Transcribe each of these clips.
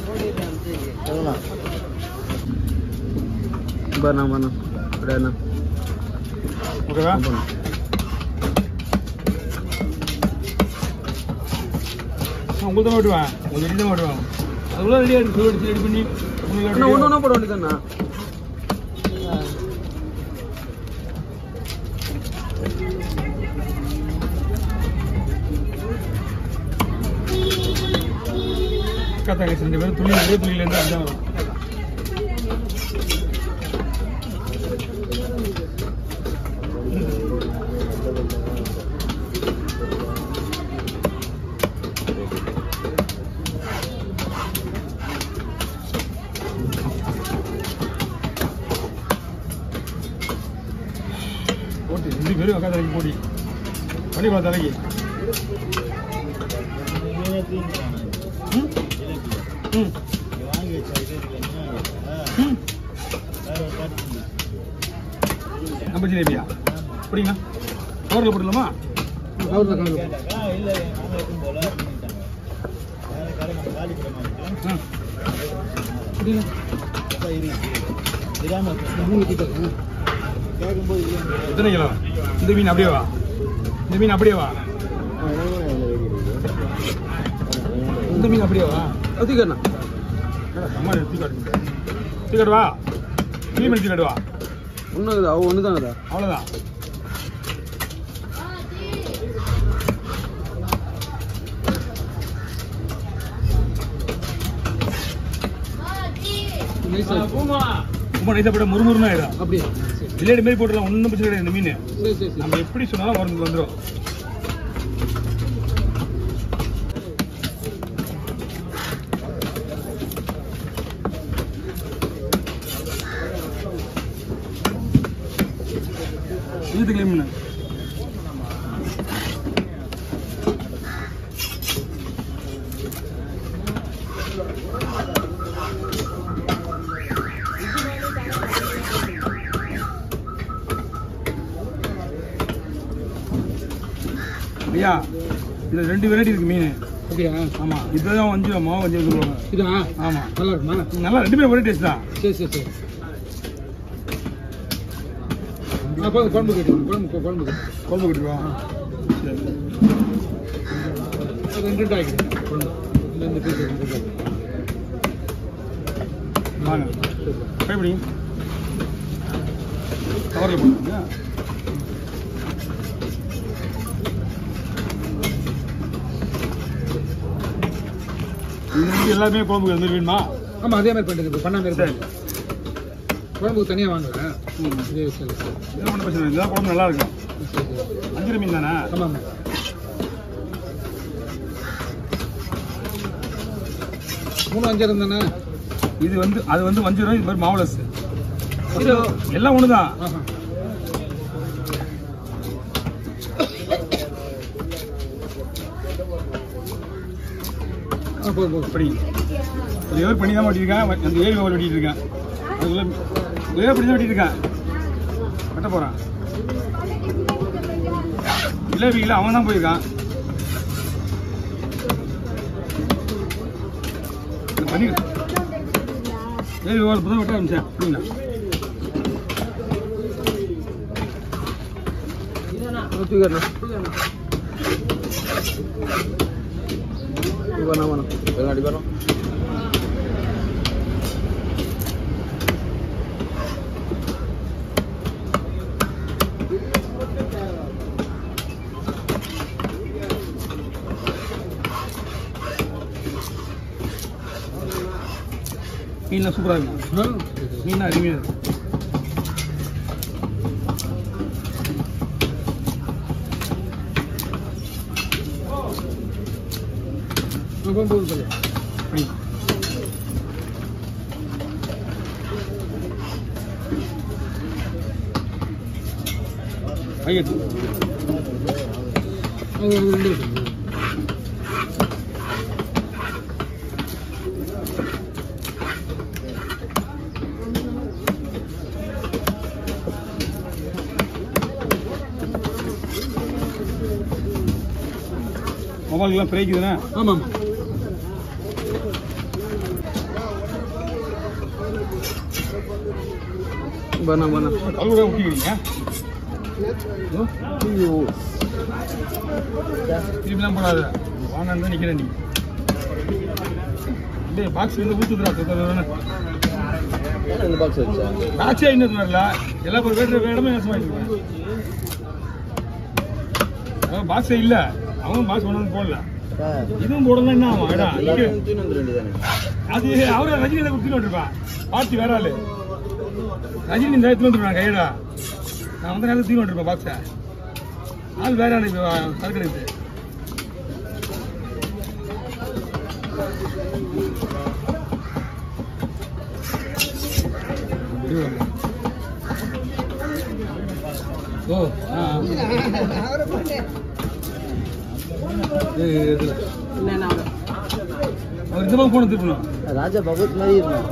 பண்ணா பண்ணா அப்படியே அண்ணா ஓகேவா பண்ணு. உங்களுக்கு தான் ஓட்டுவேன் உங்களுக்கு ரெடி தான் ஓட்டுவேன் அதுக்குள்ள ரெடியாக இருக்கு சுடு ரெடி பண்ணி உங்களுக்கு அண்ணா ஒன்று ready ஒன்றா போட வேண்டியதாண்ணா அக்கா தங்கச்சி ரெண்டு பேரும் துணி ஒரே துணியிலேருந்து அதான் வரும் போட்டு ரெண்டு பேரும் அக்கா தலைக்கு போடி பண்ணி பா தலைக்கு ம் ம் ம் நம்ம ஜிலேபியா அப்படிங்களா கவரில் போட்டுடலாமா கவுரில் கவுரில் ஆ மூணு கிட்ட எத்தனை கிலோ இந்த மீன் அப்படியே வா இந்த மீன் அப்படியே வா இந்த மீன் அப்படியே வா அதுக்கண்ணா அம்மா தூக்காடு தூக்காடு வா மீன் எடுத்து காடு வா ஒன்றும் இருக்குதா அவ ஒன்று தாங்கதா அவ்வளோதான் ரொம்ப நைஸாக போட முறுமுறுன்னு ஆயிடும் அப்படியே சரி விளையாடி மாதிரி போட்டுடலாம் ஒன்றும் பிரச்சனை கிடையாது இந்த மீன் சரி சரி சரி நம்ம எப்படி சொன்னாலும் வரும் வந்துடும் இது கிளீன் பண்ணு ஐயா இதுல ரெண்டு வெரைட்டி இருக்கு மீன் அப்படியா ஆமா இதுதான் வஞ்சு மாவு வஞ்சு சொல்லுவாங்க இதா ஆமா நல்லா இருக்குமா நல்லா ரெண்டுமே ஒரே டேஸ்ட் தான் சரி சரி சரி ஆ குழம்பு குழம்பு கேட்டு குழம்பு குழம்பு கேட்டு குழம்பு கட்டுவா சரி அது ரெண்டு ரெண்டு ஆக்கிடுங்க குழம்பு இந்த ரெண்டு பீஸ் ரெண்டு ரெண்டு ஆக்கிடுங்க. வாங்க சரி ட்ரை பண்ணி கவரில் போட்டுருங்க இது வந்து எல்லாமே குழம்புக்கு வந்து வேணுமா ஆமாம் அதே மாதிரி பண்ணுங்க இப்போ பண்ண மாதிரி சரி. பண்ணுங்க. குழம்புக்கு தனியாக வாங்குவேன் இதே சரி சரி இதெல்லாம் ஒன்றும் பிரச்சனை இல்லை இதெல்லாம் குழம்பு நல்லா இருக்கும் சரி சரி அஞ்சரை மீன் தானே ஆமாம் ஆமாம் மூணு அஞ்சு இருந்தானே இது வந்து அது வந்து வஞ்சு ரூபாய் இது மாதிரி மாவுலஸ் இது எல்லாம் ஒன்று தான் ஆஹா ஆ போதும் போதும் அப்படி ஒரு ஏவர் பண்ணி தான் வெட்டியிருக்கேன் அந்த ஏரி ஓவர் வெட்டிட்டு இருக்கேன் அதுக்குள்ள ஏவர் பண்ணி தான் வெட்டியிருக்கேன் வெட்ட போகிறான் ஜிலேபியில் அவன் தான் போயிருக்கான் இது பண்ணி ஏரி ஓவர் புதுசாக வெட்ட ஆரம்பிச்சேன் அப்படிங்களா தூக்கண்ணா வேணாம் வேணாம் வேணாம் அடி வேணாம் மீன்லாம் சூப்பராக இருக்கும் ஆ சரி, சரி. மீன் அருமையாக இருக்கும் ஆ, போதும் போதும் போதும் அப்படி ஐயத்து அது அது ரெண்டு இருக்கு மொபைலுக்குலாம் பிரைக்குதுண்ணே ஆமாம் ஆமாம் பண்ண பண்ண கல் கூட ஊற்றிக்கிறீங்க திருப்பிலாம் போடாத வாங்கன்னு தான் நிற்கிறேன் நீ இல்லை பாக்ஸ் வந்து ஊற்றுதுடா சொத்தம் இந்த பாக்ஸ் வச்சா பாக்ஸே இன்னும் வரல எல்லா பேர் வேற வேற இடமே நஷ்டமாயிருக்கேன் அதான் பாக்ஸே இல்லை அவன் பாக்ஸ் கொண்டு வந்து போடல இதுவும் போடலாம் என்ன ஆகும் இடம் இங்கே தூக்கி வந்து ரெண்டு தானே அது அவரு ரஜினி தான் கொடுத்துட்டு இருப்பான் பார்த்து வேற ஆளு ரஜினி இந்த இடத்துல வந்துருவான் கையடா நான் வந்து நேரத்தில் தீர்வு இருப்பேன் பாக்ஸை ஆள் வேற ஆளு இப்போ சரக்கு எடுத்து ஓ ஆ ஏய், இதுல. அவர் இந்த பக்கம் போன திருப்பணும் ராஜா பகவத் மாதிரி இருந்தான்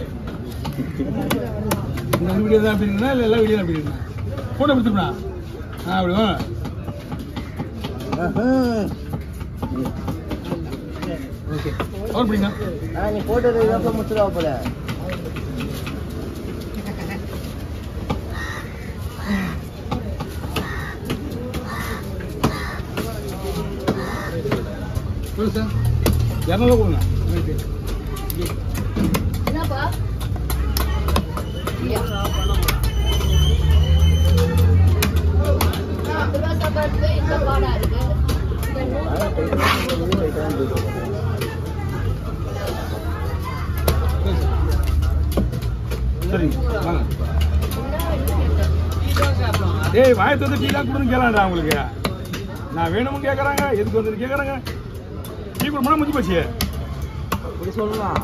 இந்த ஒரு வீடியோ தான் அப்படி இருந்தா இல்லை எல்லா வீடியோ அப்படி இருந்தா ஃபோட்டோ கொடுத்துருப்பா ஆ அப்படி வா ஓகே கவர் பண்ணிங்க நீ போட்டோ எடுக்கிறப்ப முத்துருவா போல சொல்லு சார் இரநூறுவா கொடுங்க ஓகே என்னப்பா பத்து ரூபா சாப்பாடு இந்த பாடா இருக்கு இந்த நூறு சரிங்க வாங்க ஏய் வாயத்தை வந்து டீ தான் கொடுன்னு கேளாண்டா உங்களுக்கு நான் வேணும்னு கேட்குறாங்க எதுக்கு வந்து கேட்குறாங்க டீ கொடுமா முடிஞ்சு போச்சு அப்படி சொல்லலாம்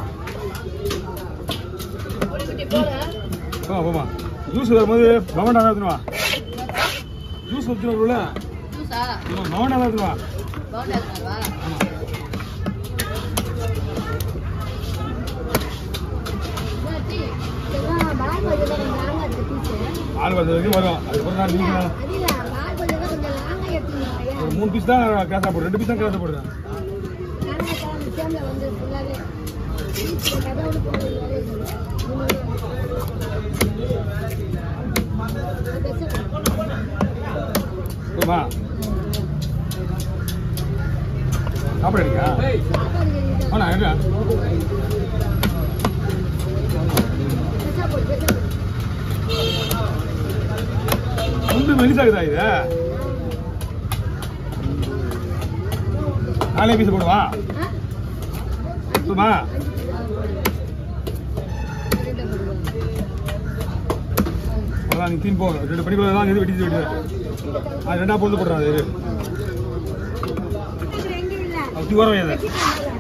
குட்டி போல போமா போமா ஜூஸ் வரும்போது பவண்டா எடுத்துன்னு வா ஜூஸ் எடுத்துன்னு வரும்ல ஜூஸா பவண்டா எடுத்துன்னு வா பவுண்டா இருக்கா ஆள் வந்த வரைக்கும் வரும் அதுக்கப்புறம் நான் நீங்க ஒரு மூணு பீஸ் தான் கேஸா போடுறேன் ரெண்டு பீஸ் தான் கேஸா போடுறேன் போமா சாப்பிட இருக்கா ஆனா என்ன துண்டு மெலிசாகுதா இது நாலே பீஸ் போடுவா சும்மா அதான் நீ தீன் போ ரெண்டு படிக்குள்ள தான் இது வெட்டி வெட்டி அது ரெண்டா போட்டு போடுறான் அது அது தூரம் இது